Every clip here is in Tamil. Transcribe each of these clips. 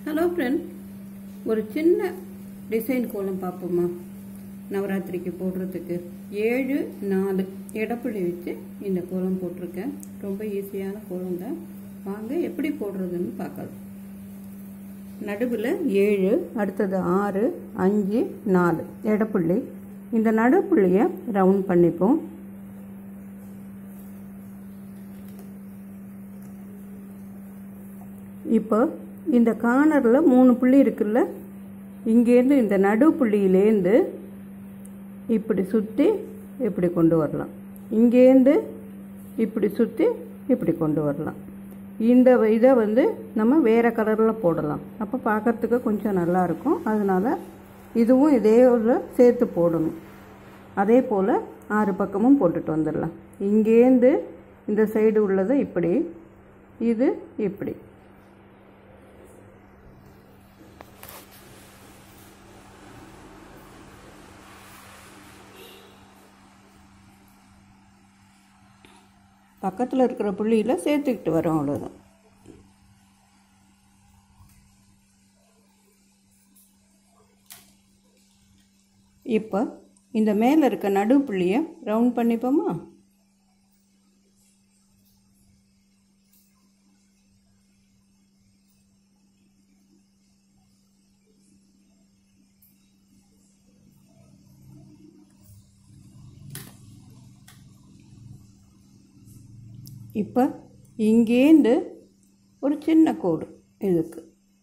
ஹலோ ஃப்ரெண்ட் ஒரு சின்ன டிசைன் கோலம் பார்ப்போமா நவராத்திரிக்கு போடுறதுக்கு ஏழு நாலு எடப்புள்ளி வச்சு இந்த கோலம் போட்டிருக்கேன் ரொம்ப ஈஸியான கோலம் தான் வாங்க எப்படி போடுறதுன்னு பார்க்கலாம் நடுவில் ஏழு அடுத்தது ஆறு அஞ்சு நாலு எடப்புள்ளி இந்த நடுப்புள்ளியை ரவுண்ட் பண்ணிப்போம் இப்போ இந்த கார்னரில் மூணு புள்ளி இருக்குல்ல இங்கேருந்து இந்த நடு புள்ளியிலேருந்து இப்படி சுற்றி இப்படி கொண்டு வரலாம் இங்கேருந்து இப்படி சுற்றி இப்படி கொண்டு வரலாம் இந்த இதை வந்து நம்ம வேறு கலரில் போடலாம் அப்போ பார்க்கறதுக்கு கொஞ்சம் நல்லாயிருக்கும் அதனால் இதுவும் இதே உள்ள சேர்த்து போடணும் அதே போல் ஆறு பக்கமும் போட்டுட்டு வந்துடலாம் இங்கேருந்து இந்த சைடு உள்ளதை இப்படி இது இப்படி பக்கத்தில் இருக்கிற புள்ளியில் சேர்த்துக்கிட்டு வரோம் அவ்வளோதான் இப்போ இந்த மேலே இருக்க நடு புள்ளியை ரவுண்ட் பண்ணிப்போமா இப்போ இங்கேருந்து ஒரு சின்ன கோடு இதுக்கு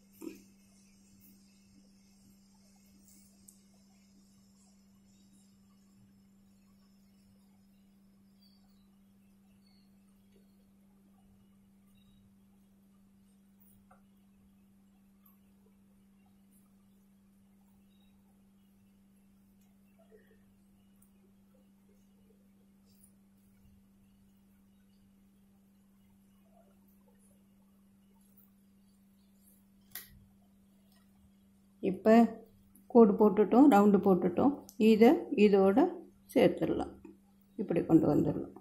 இப்போ கோடு போட்டுட்டோம் ரவுண்டு போட்டுட்டோம் இதை இதோட சேர்த்துடலாம் இப்படி கொண்டு வந்துடலாம்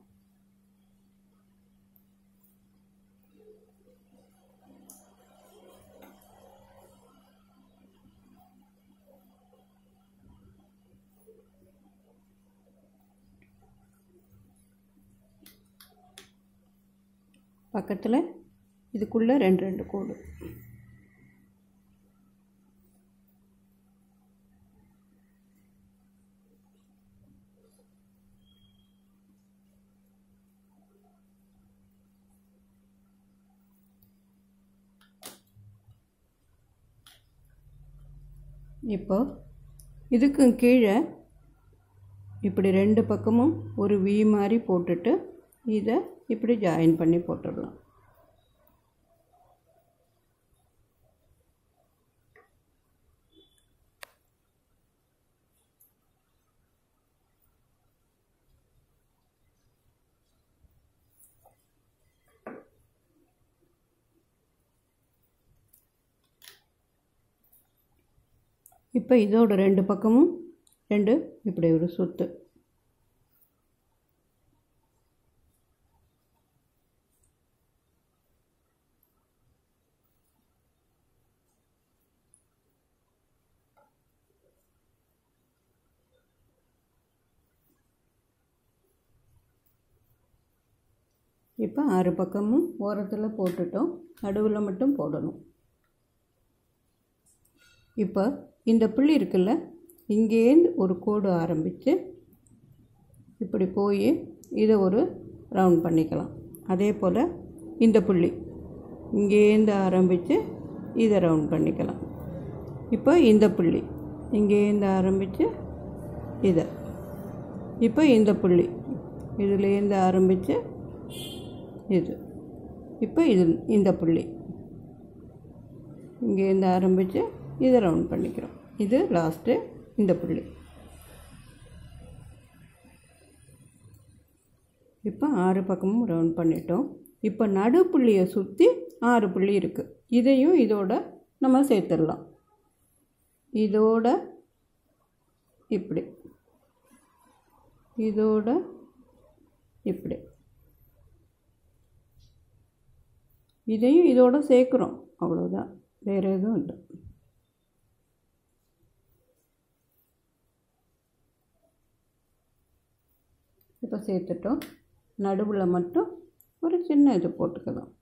பக்கத்தில் இதுக்குள்ளே ரெண்டு ரெண்டு கோடு இப்போ இதுக்கும் கீழே இப்படி ரெண்டு பக்கமும் ஒரு வி மாதிரி போட்டுட்டு இதை இப்படி ஜாயின் பண்ணி போட்டுடலாம் இப்போ இதோட ரெண்டு பக்கமும் ரெண்டு இப்படி ஒரு சுத்து இப்போ ஆறு பக்கமும் ஓரத்தில் போட்டுட்டோம் நடுவில் மட்டும் போடணும் இப்போ இந்த புள்ளி இருக்குல்ல இங்கேருந்து ஒரு கோடு ஆரம்பித்து இப்படி போய் இதை ஒரு ரவுண்ட் பண்ணிக்கலாம் அதே போல் இந்த புள்ளி இங்கேருந்து ஆரம்பித்து இதை ரவுண்ட் பண்ணிக்கலாம் இப்போ இந்த புள்ளி இங்கேருந்து ஆரம்பித்து இதை இப்போ இந்த புள்ளி இதுலேருந்து ஆரம்பித்து இது இப்போ இது இந்த புள்ளி இங்கேருந்து ஆரம்பித்து இதை ரவுண்ட் பண்ணிக்கிறோம் இது லாஸ்ட்டு இந்த புள்ளி இப்போ ஆறு பக்கமும் ரவுண்ட் பண்ணிட்டோம் இப்போ நடுப்புள்ளியை சுற்றி ஆறு புள்ளி இருக்குது இதையும் இதோட நம்ம சேர்த்துடலாம் இதோட இப்படி இதோட இப்படி இதையும் இதோட சேர்க்குறோம் அவ்வளோதான் வேறு எதுவும் இல்லை இப்போ சேர்த்துட்டோம் நடுவில் மட்டும் ஒரு சின்ன இது போட்டுக்கலாம்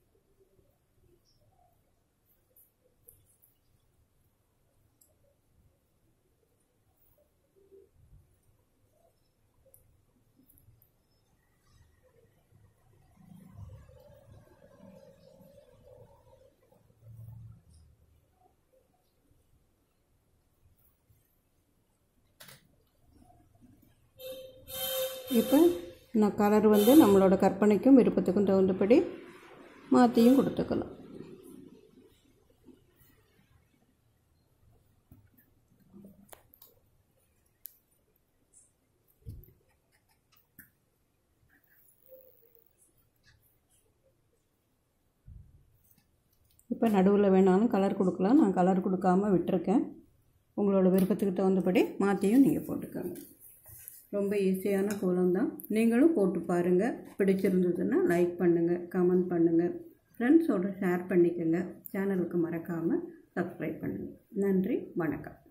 இப்போ நான் கலர் வந்து நம்மளோட கற்பனைக்கும் விருப்பத்துக்கும் தகுந்தபடி மாற்றியும் கொடுத்துக்கலாம் இப்போ நடுவில் வேணாலும் கலர் கொடுக்கலாம் நான் கலர் கொடுக்காம விட்டுருக்கேன் உங்களோட விருப்பத்துக்கு தகுந்தபடி மாற்றியும் நீங்கள் போட்டுக்கோங்க ரொம்ப ஈஸியான கோலம் தான் நீங்களும் போட்டு பாருங்கள் பிடிச்சிருந்ததுன்னா லைக் பண்ணுங்கள் கமெண்ட் பண்ணுங்கள் ஃப்ரெண்ட்ஸோட ஷேர் பண்ணிக்கோங்க சேனலுக்கு மறக்காமல் சப்ஸ்கிரைப் பண்ணுங்கள் நன்றி வணக்கம்